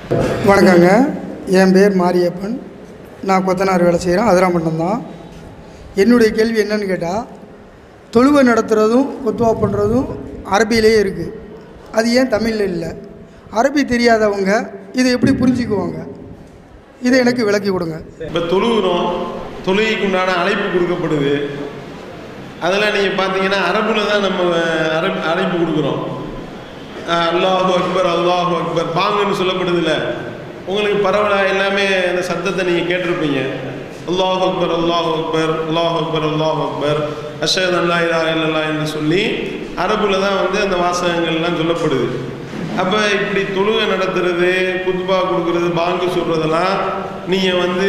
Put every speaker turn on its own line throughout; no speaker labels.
வணக்கங்க என் பேர் மாரியப்பன் நான் கொத்தனார் வேலை செய்கிறேன் அதிராமட்டம் தான் என்னுடைய கேள்வி என்னன்னு கேட்டால் தொழுவை நடத்துகிறதும் கொத்துவா பண்ணுறதும் அரபியிலேயே இருக்குது அது ஏன் தமிழில் இல்லை அரபி தெரியாதவங்க இதை எப்படி புரிஞ்சுக்குவாங்க இதை எனக்கு விளக்கி கொடுங்க
இப்போ தொழுகிறோம் தொழுகைக்கு உண்டான அழைப்பு கொடுக்கப்படுது அதெல்லாம் நீங்கள் பார்த்தீங்கன்னா அரபுல தான் நம்ம அரபு அழைப்பு கொடுக்குறோம் அஹ் அல்லாஹு அக்பர் அல்லாஹு அக்பர் பாங்குன்னு சொல்லப்படுதுல்ல உங்களுக்கு பரவலாக எல்லாமே அந்த சத்தத்தை நீங்கள் கேட்டிருப்பீங்க அல்லாஹ் அக்பர் அல்லாஹ் அக்பர் அல்லாஹ் அக்பர் அல்லாஹ் அக்பர் அஷத் அல்லா இல்லா இல்லல்லா என்று சொல்லி அரபுல தான் வந்து அந்த வாசகங்கள்லாம் சொல்லப்படுது அப்போ இப்படி தொழுகை நடத்துறது குத்பா கொடுக்கறது பாங்கு சொல்கிறதெல்லாம் நீங்கள் வந்து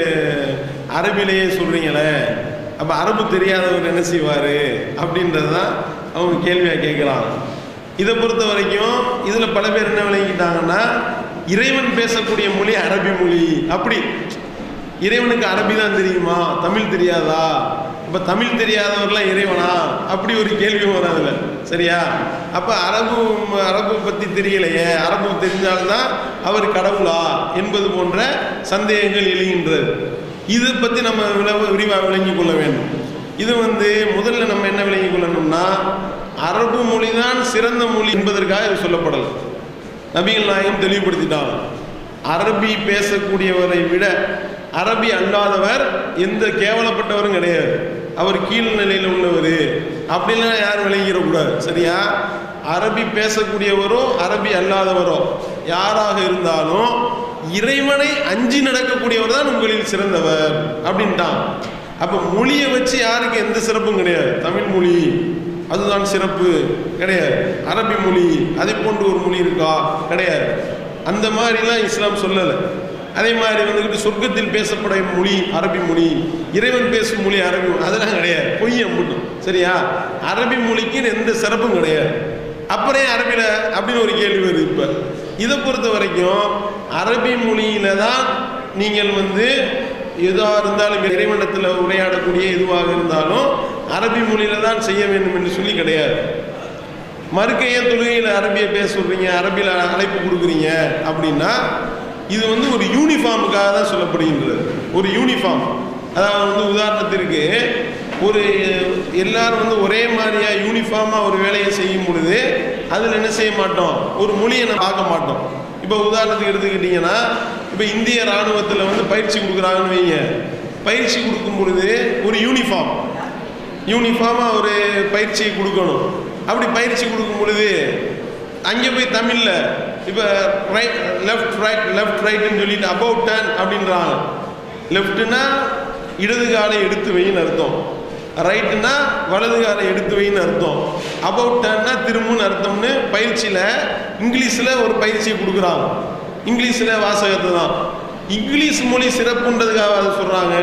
அரபிலேயே சொல்கிறீங்களே அப்போ அரபு தெரியாதவர் என்ன செய்வார் அப்படின்றது தான் அவங்க கேள்வியாக கேட்குறாங்க இதை பொறுத்த வரைக்கும் இதில் பல பேர் என்ன விளங்கிட்டாங்கன்னா இறைவன் பேசக்கூடிய மொழி அரபி மொழி அப்படி இறைவனுக்கு அரபி தான் தெரியுமா தமிழ் தெரியாதா அப்போ தமிழ் தெரியாதவர்லாம் இறைவனா அப்படி ஒரு கேள்வி வரும் அதில் சரியா அப்போ அரபு அரபு பற்றி தெரியலையே அரபு தெரிஞ்சால்தான் அவர் கடவுளா என்பது போன்ற சந்தேகங்கள் எழுகின்றது இதை பற்றி நம்ம விள விரிவாக விளங்கி கொள்ள வேண்டும் இது வந்து முதல்ல நம்ம என்ன விளங்கி கொள்ளணும்னா அரபு மொழி தான் சிறந்த மொழி என்பதற்காக இது சொல்லப்படலை நபிகள் நாயகம் தெளிவுபடுத்திட்டாங்க அரபி பேசக்கூடியவரை விட அரபி அல்லாதவர் எந்த கேவலப்பட்டவரும் கிடையாது அவர் கீழ் நிலையில் உள்ளவர் அப்படிலாம் யாரும் விளங்கிடக்கூடாது சரியா அரபி பேசக்கூடியவரோ அரபி அல்லாதவரோ யாராக இருந்தாலும் இறைவனை அஞ்சி நடக்கக்கூடியவர் தான் உங்களில் சிறந்தவர் அப்படின்ட்டான் அப்போ மொழியை வச்சு யாருக்கு எந்த சிறப்பும் கிடையாது தமிழ் மொழி அதுதான் சிறப்பு கிடையாது அரபி மொழி அதை போன்று ஒரு மொழி இருக்கா கிடையாது அந்த மாதிரிலாம் இஸ்லாம் சொல்லலை அதே மாதிரி வந்துக்கிட்டு சொர்க்கத்தில் பேசப்படும் மொழி அரபி மொழி இறைவன் பேசும் மொழி அரபி மொழி அதெல்லாம் கிடையாது பொய் அம்புட்டும் சரியா அரபி மொழிக்கு எந்த சிறப்பும் கிடையாது அப்புறம் ஏன் அரபியில் அப்படின்னு ஒரு கேள்வி வருது இப்போ இதை பொறுத்த வரைக்கும் அரபி மொழியில தான் நீங்கள் வந்து எதாக இருந்தாலும் இறைவனத்தில் உரையாடக்கூடிய எதுவாக இருந்தாலும் அரபி மொழியில தான் செய்ய வேண்டும் என்று சொல்லி கிடையாது மறுக்க ஏன் தொழுகையில் அரபியை பேச சொல்கிறீங்க அரபியில் அழைப்பு கொடுக்குறீங்க அப்படின்னா இது வந்து ஒரு யூனிஃபார்முக்காக தான் சொல்லப்படுகின்றது ஒரு யூனிஃபார்ம் அதாவது வந்து உதாரணத்திற்கு ஒரு எல்லாரும் வந்து ஒரே மாதிரியா யூனிஃபார்மாக ஒரு வேலையை செய்யும் பொழுது அதில் என்ன செய்ய மாட்டோம் ஒரு மொழியை நம்ம பார்க்க மாட்டோம் இப்போ உதாரணத்துக்கு எடுத்துக்கிட்டிங்கன்னா இப்போ இந்திய இராணுவத்தில் வந்து பயிற்சி கொடுக்குறாங்கன்னு வைங்க பயிற்சி கொடுக்கும் பொழுது ஒரு யூனிஃபார்ம் யூனிஃபார்மாக ஒரு பயிற்சியை கொடுக்கணும் அப்படி பயிற்சி கொடுக்கும் பொழுது அங்கே போய் தமிழில் இப்போ ரைட் லெஃப்ட் ரைட் லெஃப்ட் ரைட்டுன்னு சொல்லிட்டு அபவுட் டர்ன் அப்படின்றாங்க லெஃப்ட்டுனா இடது காலை எடுத்து வைன்னு அர்த்தம் ரைட்டுனா வலது காலை எடுத்து வைன்னு அர்த்தம் அபவுட் டர்ன்னா திரும்புன்னு அர்த்தம்னு பயிற்சியில் இங்கிலீஷில் ஒரு பயிற்சியை கொடுக்குறாங்க இங்கிலீஷில் வாசகத்தை தான் இங்கிலீஷ் மொழி சிறப்புன்றதுக்காக அதை சொல்கிறாங்க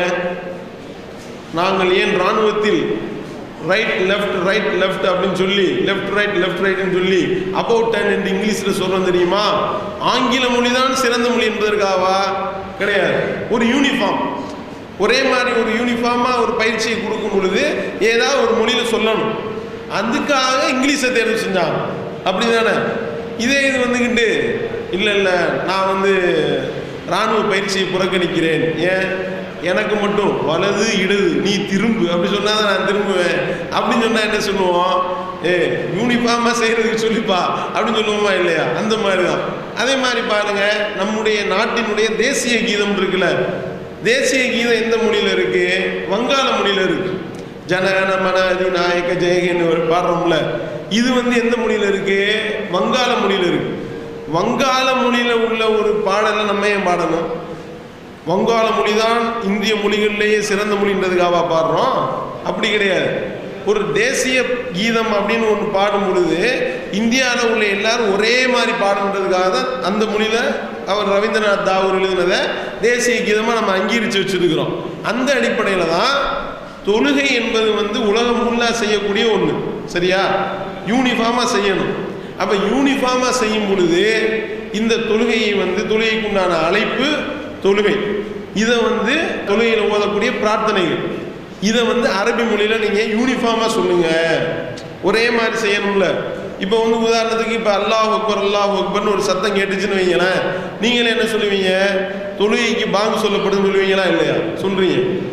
நாங்கள் ஏன் இராணுவத்தில் ரைட் லெஃப்ட் ரைட் லெஃப்ட் அப்படின்னு சொல்லி லெஃப்ட் ரைட் லெஃப்ட் ரைட்னு சொல்லி அபவுட் டர்ன் என்று இங்கிலீஷில் சொல்கிறோம் தெரியுமா ஆங்கில மொழி தான் சிறந்த மொழி என்பதற்காவா கிடையாது ஒரு யூனிஃபார்ம் ஒரே மாதிரி ஒரு யூனிஃபார்மாக ஒரு பயிற்சியை கொடுக்கும் பொழுது ஏதாவது ஒரு மொழியில் சொல்லணும் அதுக்காக இங்கிலீஷை தேர்வு செஞ்சாங்க அப்படி தானே இதே இது வந்துக்கிட்டு இல்லை இல்லை நான் வந்து இராணுவ பயிற்சியை புறக்கணிக்கிறேன் ஏன் எனக்கு மட்டும் வலது இடது நீ திரும்பு அப்படி சொன்னா தான் நான் திரும்புவேன் அப்படின்னு சொன்னா என்ன சொல்லுவோம் ஏ யூனிஃபார்மாக செய்யறதுக்கு சொல்லிப்பா அப்படின்னு சொல்லுவோமா இல்லையா அந்த மாதிரி தான் அதே மாதிரி பாருங்க நம்முடைய நாட்டினுடைய தேசிய கீதம் இருக்குல்ல தேசிய கீதம் எந்த மொழியில இருக்கு வங்காள மொழியில இருக்கு ஜனகன மனாதி நாயக்க ஜெயகன்னு ஒரு பாடுறோம்ல இது வந்து எந்த மொழியில இருக்கு வங்காள மொழியில இருக்கு வங்காள மொழியில உள்ள ஒரு பாடலை நம்ம ஏன் பாடணும் வங்காள மொழி தான் இந்திய மொழிகளிலேயே சிறந்த மொழின்றதுக்காக பாடுறோம் அப்படி கிடையாது ஒரு தேசிய கீதம் அப்படின்னு ஒன்று பாடும் பொழுது இந்தியாவில் உள்ள எல்லாரும் ஒரே மாதிரி பாடுன்றதுக்காக தான் அந்த மொழியில் அவர் ரவீந்திரநாத் தாகூர் எழுதினதை தேசிய கீதமாக நம்ம அங்கீகரித்து வச்சுருக்கிறோம் அந்த அடிப்படையில் தான் தொழுகை என்பது வந்து உலகம் ஃபுல்லாக செய்யக்கூடிய ஒன்று சரியா யூனிஃபார்மாக செய்யணும் அப்போ யூனிஃபார்மாக செய்யும் பொழுது இந்த தொழுகையை வந்து தொழுகைக்குண்டான அழைப்பு தொழுகை இதை வந்து தொழுகையில் ஓதக்கூடிய பிரார்த்தனைகள் இதை வந்து அரபி மொழியில் நீங்கள் யூனிஃபார்மாக சொல்லுங்கள் ஒரே மாதிரி செய்யணும்ல இப்போ வந்து உதாரணத்துக்கு இப்போ அல்லாஹ் அக்பர் அல்லாஹ் அக்பர்னு ஒரு சத்தம் கேட்டுச்சுன்னு வைங்களேன் நீங்களே என்ன சொல்லுவீங்க தொழுகைக்கு பாங்கு சொல்லப்படுதுன்னு சொல்லுவீங்களா இல்லையா சொல்றீங்க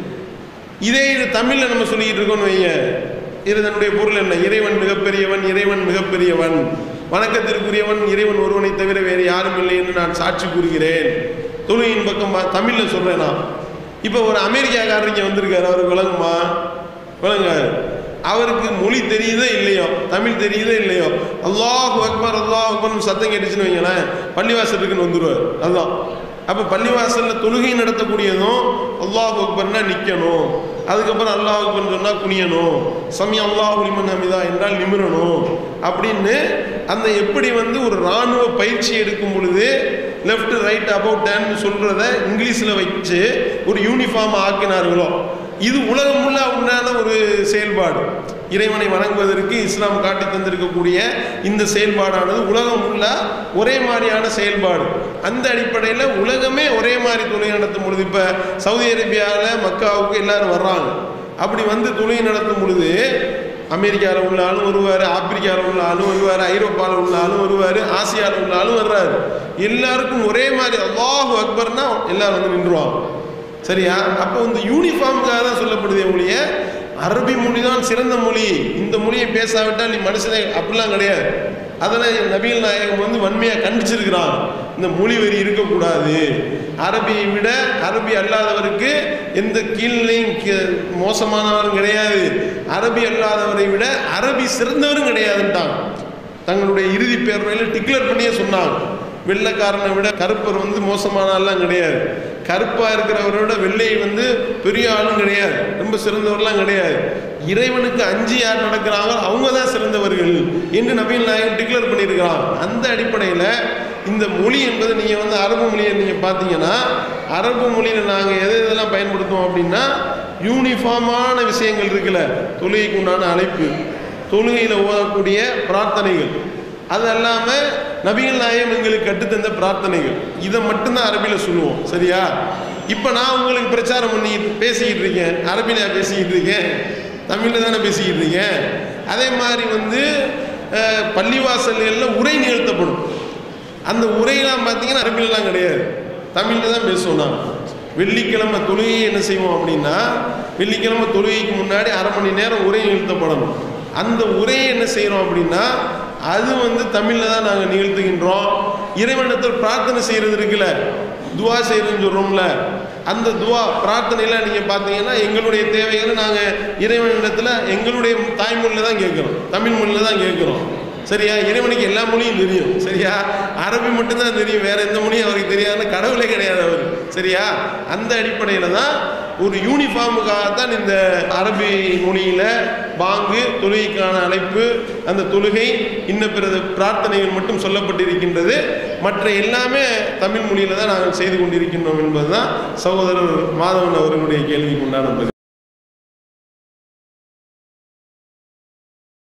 இதே இது தமிழில் நம்ம சொல்லிக்கிட்டு இருக்கோம்னு வைங்க இது தன்னுடைய பொருள் என்ன இறைவன் மிகப்பெரியவன் இறைவன் மிகப்பெரியவன் வணக்கத்திற்குரியவன் இறைவன் ஒருவனை தவிர வேறு யாரும் இல்லை என்று நான் சாட்சி கூறுகிறேன் தொழுகையின் பக்கம் பா- தமிழ்ல சொல்றேன் நான் இப்போ ஒரு அமெரிக்காக்காரர் இங்க வந்திருக்காரு அவருக்கு விளங்குமா விளங்காது அவருக்கு மொழி தெரியுதோ இல்லையோ தமிழ் தெரியுதோ இல்லையோ அல்லாஹ் அக்பர் அல்லாஹ் அக்பர்னு சத்தம் கேட்டுச்சுன்னு வைங்களேன் பள்ளிவாசல் இருக்குன்னு வந்துருவார் அதுதான் அப்போ பள்ளிவாசல்ல தொழுகை நடத்தக்கூடியதும் அல்லாஹ் அக்பர்னா நிற்கணும் அதுக்கப்புறம் அல்லாஹ் அக்பர்னு சொன்னால் குனியணும் சமி அல்லாஹ் லிமன் ஹமிதா என்றால் நிமிரணும் அப்படின்னு அந்த எப்படி வந்து ஒரு இராணுவ பயிற்சி எடுக்கும் பொழுது லெஃப்ட் ரைட் அபவுட் டேன்னு சொல்கிறத இங்கிலீஷில் வச்சு ஒரு யூனிஃபார்ம் ஆக்கினார்களோ இது உலகம் முள்ள உண்டான ஒரு செயல்பாடு இறைவனை வணங்குவதற்கு இஸ்லாம் காட்டி தந்திருக்கக்கூடிய இந்த செயல்பாடானது உலகம் உள்ள ஒரே மாதிரியான செயல்பாடு அந்த அடிப்படையில் உலகமே ஒரே மாதிரி தொழில் நடத்தும் பொழுது இப்போ சவுதி அரேபியாவில் மக்காவுக்கு எல்லாரும் வர்றாங்க அப்படி வந்து தொழில் நடத்தும் பொழுது அமெரிக்காவில் உள்ள ஆளும் வருவார் ஆப்பிரிக்காவில் உள்ள ஆளும் வருவார் ஐரோப்பாவில் உள்ள ஆளும் வருவார் ஆசியாவில் உள்ள ஆளும் வர்றாரு எல்லாருக்கும் ஒரே மாதிரி அல்லாஹு அக்பர்னா எல்லாரும் வந்து நின்றுவாங்க சரியா அப்போ இந்த யூனிஃபார்முக்காக தான் சொல்லப்படுதே ஒழிய அரபி மொழி தான் சிறந்த மொழி இந்த மொழியை பேசாவிட்டால் நீ மனுஷனே அப்படிலாம் கிடையாது அதெல்லாம் நபிகள் நாயகம் வந்து வன்மையாக கண்டிச்சிருக்கிறான் இந்த மொழி வெறி இருக்கக்கூடாது அரபியை விட அரபி அல்லாதவருக்கு எந்த கீழ்நிலையும் கீ- மோசமானவரும் கிடையாது அரபி அல்லாதவரை விட அரபி சிறந்தவரும் கிடையாதுன்ட்டாங்க தங்களுடைய இறுதி பேர்வையில் டிக்ளேர் பண்ணியே சொன்னாங்க வெள்ளைக்காரனை விட கருப்பர் வந்து மோசமான ஆள்லாம் கிடையாது கருப்பாக இருக்கிறவரை விட வெள்ளை வந்து பெரிய ஆளும் கிடையாது ரொம்ப சிறந்தவர்லாம் கிடையாது இறைவனுக்கு அஞ்சு யார் நடக்கிறாங்களோ அவங்க தான் சிறந்தவர்கள் என்று நபீல் நாயகம் டிக்ளேர் பண்ணியிருக்கிறான் அந்த அடிப்படையில் இந்த மொழி என்பது நீங்கள் வந்து அரபு மொழியை நீங்கள் பார்த்தீங்கன்னா அரபு மொழியில் நாங்கள் எது எதெல்லாம் பயன்படுத்துவோம் அப்படின்னா யூனிஃபார்மான விஷயங்கள் இருக்குல்ல தொழுகைக்கு உண்டான அழைப்பு தொழுகையில் ஓதக்கூடிய பிரார்த்தனைகள் அது அல்லாமல் நபிகள் நாயகம் எங்களுக்கு கற்றுத்தந்த பிரார்த்தனைகள் இதை மட்டும்தான் அரபியில் சொல்லுவோம் சரியா இப்போ நான் உங்களுக்கு பிரச்சாரம் பண்ணி பேசிக்கிட்டு இருக்கேன் அரபியில் பேசிக்கிட்டு இருக்கேன் தமிழில் தானே பேசிக்கிட்டு இருக்கேன் அதே மாதிரி வந்து அஹ், பள்ளிவாசல்களில் உரை நிகழ்த்தப்படும் அந்த உரையெல்லாம் பார்த்தீங்கன்னா அரபிலலாம் கிடையாது தமிழில் தான் பேசுவோம் நான் வெள்ளிக்கிழமை தொழுகை என்ன செய்வோம் அப்படின்னா வெள்ளிக்கிழமை தொழுகைக்கு முன்னாடி அரை மணி நேரம் உரை நிகழ்த்தப்படணும் அந்த உரையை என்ன செய்கிறோம் அப்படின்னா அது வந்து தமிழில் தான் நாங்கள் நிகழ்த்துகின்றோம் இறைவனத்தில் பிரார்த்தனை செய்கிறது இருக்குல்ல துவா செய்கிறதுன்னு சொல்கிறோம்ல அந்த துவா பிரார்த்தனையில் நீங்கள் பார்த்தீங்கன்னா எங்களுடைய தேவைகளை நாங்கள் இறைவனிடத்தில் எங்களுடைய தாய்மொழியில் தான் கேட்குறோம் தமிழ் மொழியில் தான் கேட்குறோம் சரியா இறைவனுக்கு எல்லா மொழியும் தெரியும் சரியா அரபி மட்டும்தான் தெரியும் வேற எந்த மொழியும் அவருக்கு தெரியாதுன்னு கடவுளே கிடையாது அவர் சரியா அந்த அடிப்படையில் தான் ஒரு யூனிஃபார்முக்காகத்தான் இந்த அரபி மொழியில் பாங்கு தொழுகைக்கான அழைப்பு அந்த தொழுகை இன்ன பிற பிரார்த்தனைகள் மட்டும் சொல்லப்பட்டிருக்கின்றது மற்ற எல்லாமே தமிழ் மொழியில் தான் நாங்கள் செய்து கொண்டிருக்கின்றோம் என்பதுதான் சகோதரர் மாதவன் அவர்களுடைய கேள்விக்கு உண்டான பதில்